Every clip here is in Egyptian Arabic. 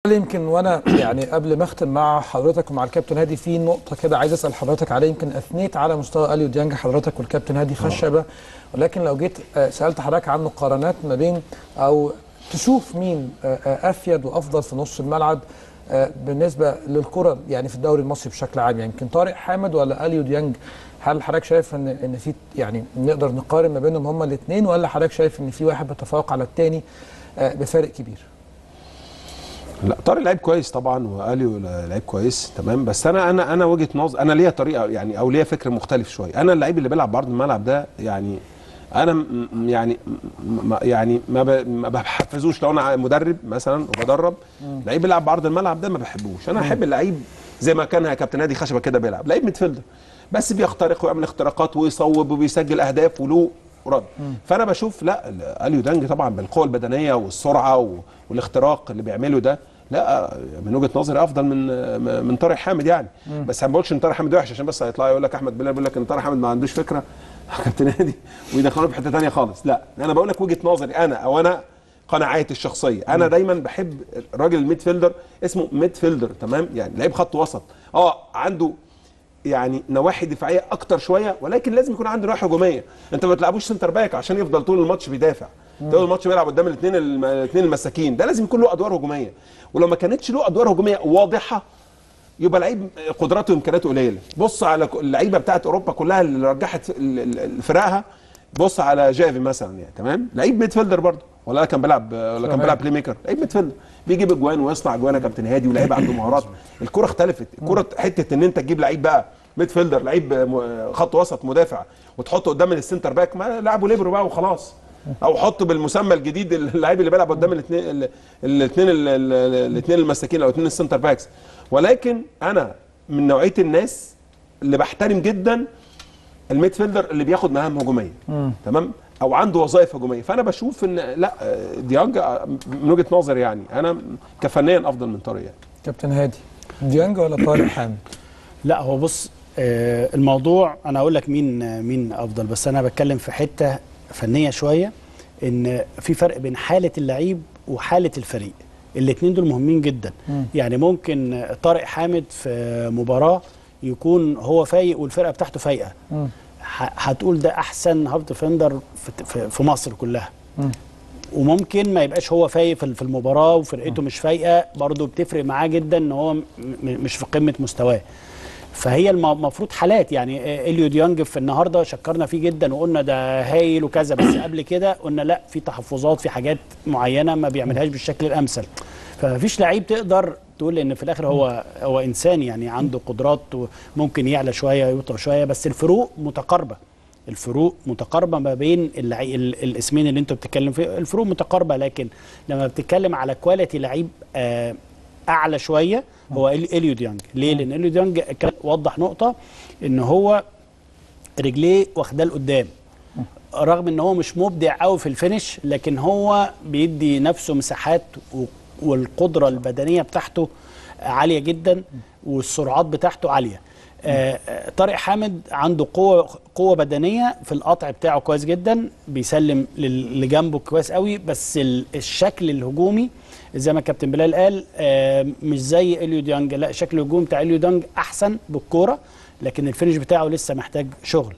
يمكن وانا يعني قبل ما اختم مع حضرتك ومع الكابتن هادي في نقطه كده عايز اسال حضرتك عليها يمكن اثنيت على مستوى اليو ديانج حضرتك والكابتن هادي خشبه ولكن لو جيت آه، سالت حضرتك عن مقارنات ما بين او تشوف مين آه، آه، افيد وافضل في نص الملعب آه، بالنسبه للكره يعني في الدوري المصري بشكل عام يعني يمكن طارق حامد ولا اليو ديانج هل حضرتك شايف ان ان في يعني نقدر نقارن ما بينهم هما الاثنين ولا حضرتك شايف ان في واحد بيتفوق على الثاني بفارق كبير؟ لا طارق لعيب كويس طبعا واليو لعيب كويس تمام بس انا انا انا وجهه نظر انا ليا طريقه يعني او ليا فكر مختلف شويه انا اللعيب اللي بيلعب بعرض الملعب ده يعني انا م- م- يعني م- م- يعني ما ب- ما بحفزوش لو انا مدرب مثلا وبدرب لعيب بيلعب بعرض الملعب ده ما بحبوش انا احب اللعيب زي ما كان كابتن نادي خشبه كده بيلعب لعيب ميدفيلدر بس بيخترق ويعمل اختراقات ويصوب وبيسجل اهداف وله رد فانا بشوف لا اليو دانج طبعا بالقوه البدنيه والسرعه و- والاختراق اللي بيعمله ده لا من وجهه نظري افضل من من طارق حامد يعني بس ما بقولش ان طارق حامد وحش عشان بس هيطلع يقول لك احمد بلال بيقول لك ان طارق حامد ما عندوش فكره كابتن نادي ويدخلوه في حته ثانيه خالص لا انا بقول لك وجهه نظري انا او انا قناعاتي الشخصيه انا دايما بحب الراجل الميد فيلدر اسمه ميد فيلدر تمام يعني لعيب خط وسط اه عنده يعني نواحي دفاعيه اكتر شويه ولكن لازم يكون عنده نواحي هجوميه انت ما تلعبوش سنتر باك عشان يفضل طول الماتش بيدافع طول الماتش بيلعب قدام الاثنين الاثنين المساكين ده لازم يكون له ادوار هجوميه ولو ما كانتش له ادوار هجوميه واضحه يبقى لعيب قدراته وامكانياته قليله بص على ك- اللعيبه بتاعت اوروبا كلها اللي رجحت ال- ال- فرقها بص على جافي مثلا يعني تمام لعيب ميد فيلدر برضه ولا كان بيلعب ولا كان تمام. بيلعب بلاي ميكر لعيب ميد فيلدر بيجيب اجوان ويصنع اجوان يا كابتن هادي ولعيب عنده مهارات الكره اختلفت الكره حته ان انت تجيب لعيب بقى ميد فيلدر لعيب م- خط وسط مدافع وتحطه قدام السنتر باك ما لعبه ليبرو بقى وخلاص او حط بالمسمى الجديد اللعيب اللي بيلعب قدام الاثنين الاثنين الاثنين المساكين او الاثنين السنتر باكس ولكن انا من نوعيه الناس اللي بحترم جدا الميد فيلدر اللي بياخد مهام هجوميه تمام او عنده وظائف هجوميه فانا بشوف ان لا ديانج من وجهه نظري يعني انا كفنيا افضل من طارق يعني كابتن هادي ديانج ولا طارق حامد؟ لا هو بص آه، الموضوع انا اقول لك مين آه، مين افضل بس انا بتكلم في حته فنيه شويه ان في فرق بين حاله اللعيب وحاله الفريق الاثنين دول مهمين جدا مم. يعني ممكن آه، طارق حامد في مباراه يكون هو فايق والفرقه بتاعته فايقه مم. ه- هتقول ده احسن هاف ديفندر في- في- في مصر كلها مم. وممكن ما يبقاش هو فايق في في المباراه وفرقته مش فايقه برضه بتفرق معاه جدا ان هو م- م- مش في قمه مستواه فهي المفروض حالات يعني آه، اليو ديانج في النهارده شكرنا فيه جدا وقلنا ده هايل وكذا بس قبل كده قلنا لا في تحفظات في حاجات معينه ما بيعملهاش بالشكل الامثل فمفيش لعيب تقدر تقول ان في الاخر هو هو انسان يعني عنده قدرات وممكن يعلى شويه يوطى شويه بس الفروق متقاربه الفروق متقاربه ما بين اللعي... ال- الاسمين اللي انتوا بتتكلم فيه الفروق متقاربه لكن لما بتتكلم على كواليتي لعيب آه اعلى شويه هو إل- اليو ديانج ليه لان اليو ديانج كان وضح نقطه ان هو رجليه واخداه لقدام رغم ان هو مش مبدع قوي في الفينش لكن هو بيدي نفسه مساحات و- والقدره البدنيه بتاعته عاليه جدا والسرعات بتاعته عاليه آه، آه، طارق حامد عنده قوه قوه بدنيه في القطع بتاعه كويس جدا بيسلم لل- اللي جنبه كويس قوي بس ال- الشكل الهجومي زي ما كابتن بلال قال آه، مش زي اليو ديانج لا الشكل الهجومي بتاع اليو ديانج احسن بالكوره لكن الفينش بتاعه لسه محتاج شغل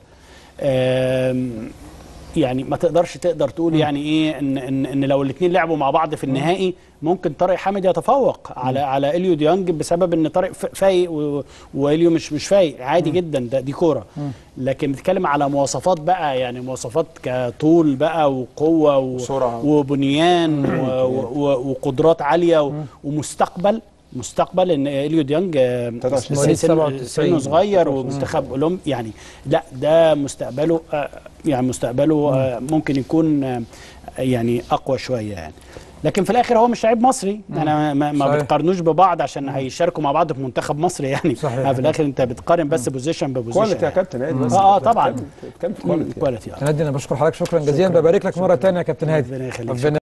آم، يعني ما تقدرش تقدر تقول يعني ايه ان ان, إن لو الاثنين لعبوا مع بعض في النهائي ممكن طارق حامد يتفوق على على اليو ديانج بسبب ان طارق ف- فايق و- واليو مش مش فايق عادي جدا ده دي كوره لكن بنتكلم على مواصفات بقى يعني مواصفات كطول بقى وقوه و- وسرعة. وبنيان و- و- وقدرات عاليه و- ومستقبل مستقبل ان اليو ديانج آه، 23 مواليد سن- 97. سنه صغير ومنتخب اولمبي يعني لا ده مستقبله آه، يعني مستقبله آه، ممكن يكون آه، يعني اقوى شويه يعني لكن في الاخر هو مش لعيب مصري انا ما, ما صحيح. بتقارنوش ببعض عشان هيشاركوا مع بعض في منتخب مصر يعني صحيح. في الاخر انت بتقارن بس بوزيشن ببوزيشن كواليتي يا يعني. كابتن هادي بس اه طبعا كان في كواليتي كواليتي كابتن هادي انا بشكر حضرتك شكرا جزيلا ببارك لك مره ثانيه يا كابتن هادي ربنا يخليك. ربنا